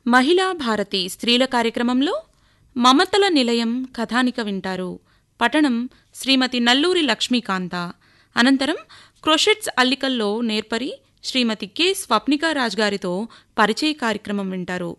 మహిళా భారతి స్త్రీల కార్యక్రమంలో మమతల నిలయం కథానిక వింటారు పఠనం శ్రీమతి నల్లూరి లక్ష్మీకాంత అనంతరం క్రొషెట్స్ అల్లికల్లో నేర్పరి శ్రీమతి కె స్వప్నికారాజ్ గారితో పరిచయ కార్యక్రమం వింటారు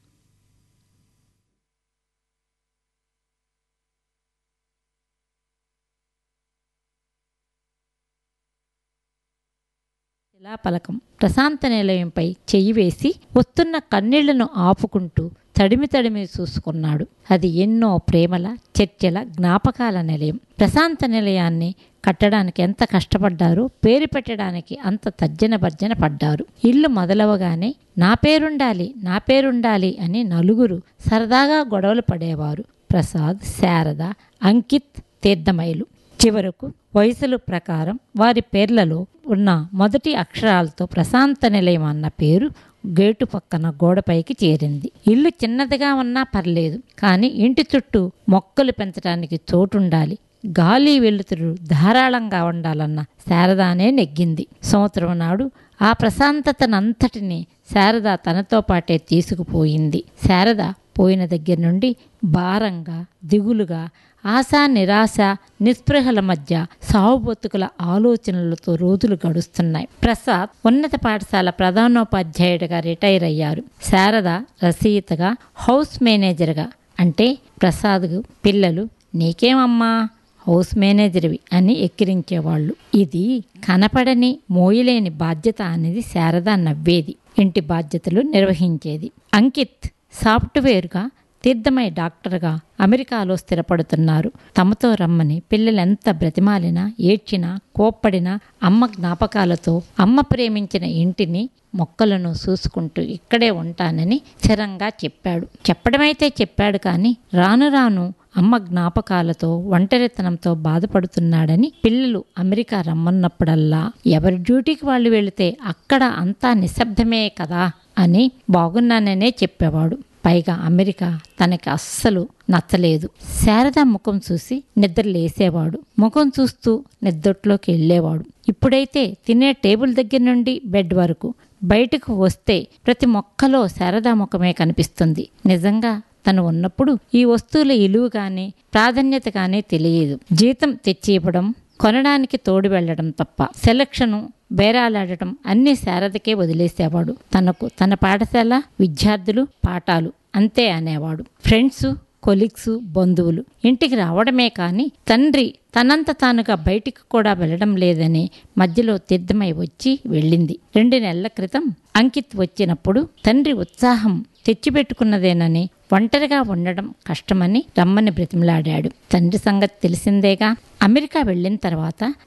శిలాపలకం ప్రశాంత నిలయంపై చెయ్యి వేసి వస్తున్న కన్నీళ్లను ఆపుకుంటూ తడిమి తడిమి చూసుకున్నాడు అది ఎన్నో ప్రేమల చర్చల జ్ఞాపకాల నిలయం ప్రశాంత నిలయాన్ని కట్టడానికి ఎంత కష్టపడ్డారో పేరు పెట్టడానికి అంత తర్జన భర్జన పడ్డారు ఇల్లు మొదలవగానే నా పేరుండాలి నా పేరుండాలి అని నలుగురు సరదాగా గొడవలు పడేవారు ప్రసాద్ శారద అంకిత్ తీర్థమయులు చివరకు వయసుల ప్రకారం వారి పేర్లలో ఉన్న మొదటి అక్షరాలతో ప్రశాంత నిలయం అన్న పేరు గేటు పక్కన గోడపైకి చేరింది ఇల్లు చిన్నదిగా ఉన్నా పర్లేదు కానీ ఇంటి చుట్టూ మొక్కలు పెంచడానికి చోటుండాలి గాలి వెలుతురు ధారాళంగా ఉండాలన్న శారదానే నెగ్గింది సంవత్సరం నాడు ఆ ప్రశాంతతనంతటిని శారద తనతో పాటే తీసుకుపోయింది శారద పోయిన దగ్గర నుండి భారంగా దిగులుగా ఆశ నిరాశ నిస్పృహల మధ్య సావుబొత్తుకుల ఆలోచనలతో రోజులు గడుస్తున్నాయి ప్రసాద్ ఉన్నత పాఠశాల ప్రధానోపాధ్యాయుడిగా రిటైర్ అయ్యారు శారద రచయితగా హౌస్ మేనేజర్గా అంటే ప్రసాద్కు పిల్లలు నీకేమమ్మా హౌస్ మేనేజర్వి అని ఎక్కిరించేవాళ్ళు ఇది కనపడని మోయలేని బాధ్యత అనేది శారద నవ్వేది ఇంటి బాధ్యతలు నిర్వహించేది అంకిత్ సాఫ్ట్వేర్గా తీర్థమై డాక్టర్గా అమెరికాలో స్థిరపడుతున్నారు తమతో రమ్మని పిల్లలెంత బ్రతిమాలినా ఏడ్చినా కోప్పడినా అమ్మ జ్ఞాపకాలతో అమ్మ ప్రేమించిన ఇంటిని మొక్కలను చూసుకుంటూ ఇక్కడే ఉంటానని స్థిరంగా చెప్పాడు చెప్పడమైతే చెప్పాడు కానీ రాను రాను అమ్మ జ్ఞాపకాలతో ఒంటరితనంతో బాధపడుతున్నాడని పిల్లలు అమెరికా రమ్మన్నప్పుడల్లా ఎవరి డ్యూటీకి వాళ్ళు వెళితే అక్కడ అంతా నిశ్శబ్దమే కదా అని బాగున్నాననే చెప్పేవాడు పైగా అమెరికా తనకి అస్సలు నచ్చలేదు శారద ముఖం చూసి నిద్ర లేసేవాడు ముఖం చూస్తూ నిద్రట్లోకి వెళ్ళేవాడు ఇప్పుడైతే తినే టేబుల్ దగ్గర నుండి బెడ్ వరకు బయటకు వస్తే ప్రతి మొక్కలో శారదా ముఖమే కనిపిస్తుంది నిజంగా తను ఉన్నప్పుడు ఈ వస్తువుల ఇలువ కానీ ప్రాధాన్యత కానీ తెలియదు జీతం తెచ్చి ఇవ్వడం కొనడానికి తోడు వెళ్ళడం తప్ప సెలక్షను బేరాలాడటం అన్ని శారదకే వదిలేసేవాడు తనకు తన పాఠశాల విద్యార్థులు పాఠాలు అంతే అనేవాడు ఫ్రెండ్స్ కొలీగ్స్ బంధువులు ఇంటికి రావడమే కానీ తండ్రి తనంత తానుగా బయటికి కూడా వెళ్ళడం లేదని మధ్యలో తీర్థమై వచ్చి వెళ్ళింది రెండు నెలల క్రితం అంకిత్ వచ్చినప్పుడు తండ్రి ఉత్సాహం తెచ్చిపెట్టుకున్నదేనని ఒంటరిగా ఉండడం కష్టమని రమ్మని బ్రతిమలాడాడు తండ్రి సంగతి తెలిసిందేగా అమెరికా వెళ్ళిన తర్వాత